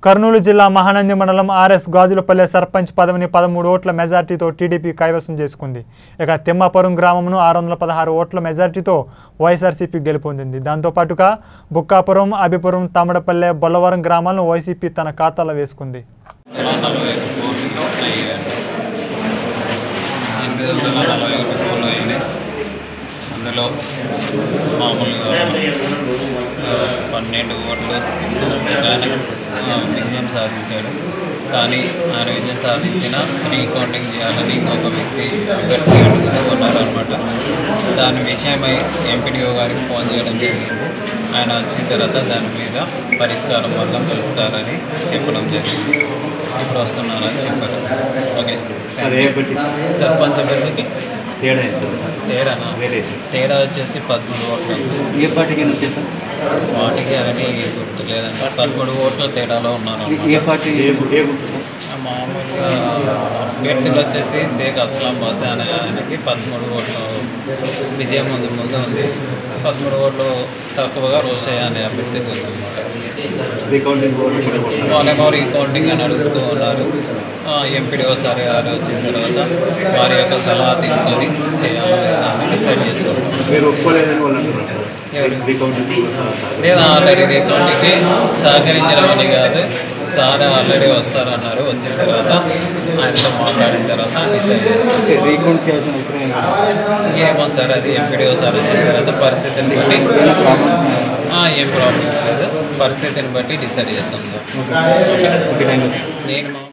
కర్నూలు జిల్లా మహానంది మండలం ఆర్ఎస్ గాజులపల్లె సర్పంచ్ పదవిని పదమూడు ఓట్ల మెజార్టీతో టీడీపీ కైవసం చేసుకుంది ఇక తిమ్మాపురం గ్రామంను ఆరు వందల పదహారు ఓట్ల మెజార్టీతో వైఎస్ఆర్సీపీ గెలుపొందింది దాంతోపాటుగా బుక్కాపురం అభిపురం తమడపల్లె బొల్లవరం గ్రామాలను వైసీపీ తన ఖాతాలో వేసుకుంది నలభై కోట్లు అయ్యాయండి ఎనిమిది వందల నలభై ఒకటి కోట్లు అయినాయి అందులో మామూలుగా ఆ, పన్నెండు ఓట్లు ఆయన ఆ, విజయం సాధించాడు కానీ ఆయన విజయం సాధించిన రీకౌంటింగ్ చేయాలని ఇంకొక వ్యక్తి అభ్యర్థి అడుగుతూ ఉన్నారనమాట దాని విషయమై ఎంపీడీఓ గారికి ఫోన్ చేయడం జరిగింది ఆయన వచ్చిన తర్వాత దాని మీద పరిష్కారం వల్ల చెప్తారని చెప్పడం జరిగింది ఇప్పుడు వస్తున్నారని చెప్పారు ఓకే అదే ఒకటి సర్పంచ్ అభ్యర్థికి తేడా ఎంత? తేడానా వేరే తేడా వచ్చేసి పదమూడు ఓట్లు ఏ పార్టీకి వచ్చేసా వాటికి అవన్నీ గుర్తు లేదంటే పదమూడు ఓట్ల తేడాలో ఉన్నారు ఏ పార్టీ ఏ గు- ఏ గుర్తు మామూలుగా అభ్యర్థులు వచ్చేసి షేక్ అస్లాం బాసే అనే ఆయనకి పదమూడు ఓట్లు విజయం ముందు ముందు ఉంది పదమూడు ఓట్లు తక్కువగా రోషయ్య అనే అభ్యర్థికి ఉంది అన్నమాట రికౌంటింగ్ బోర్డు వాళ్ళేమో రీకౌంటింగ్ అని అడుగుతూ ఉన్నారు ఎంపీడీఓ సార్ గారు వచ్చిన తర్వాత వారి యొక్క సలహా తీసుకొని చేయాలి అని డిసైడ్ చేసుకుంటాం మీరు ఒప్పుకోలేదని వాళ్ళు అంటున్నారు ఎవరు? రికౌంటింగ్ లేదా ఆల్రెడీ రీకౌంటింగ్కి సహకరించడం అని కాదు సార్ ఆల్రెడీ వస్తారన్నారు వచ్చిన తర్వాత ఆయనతో మాట్లాడిన తర్వాత డిసైడ్ చేసుకుంటాం రీకౌంట్ చేయాల్సిన అవసరం ఏమో సార్ అది ఎంపీడీఓ సార్ వచ్చిన తర్వాత పరిస్థితిని బట్టి ఆ, ఏం ప్రాబ్లం లేదు పరిస్థితిని బట్టి డిసైడ్ చేస్తాం సార్ ఓకే థ్యాంక్ యూ నేను మా-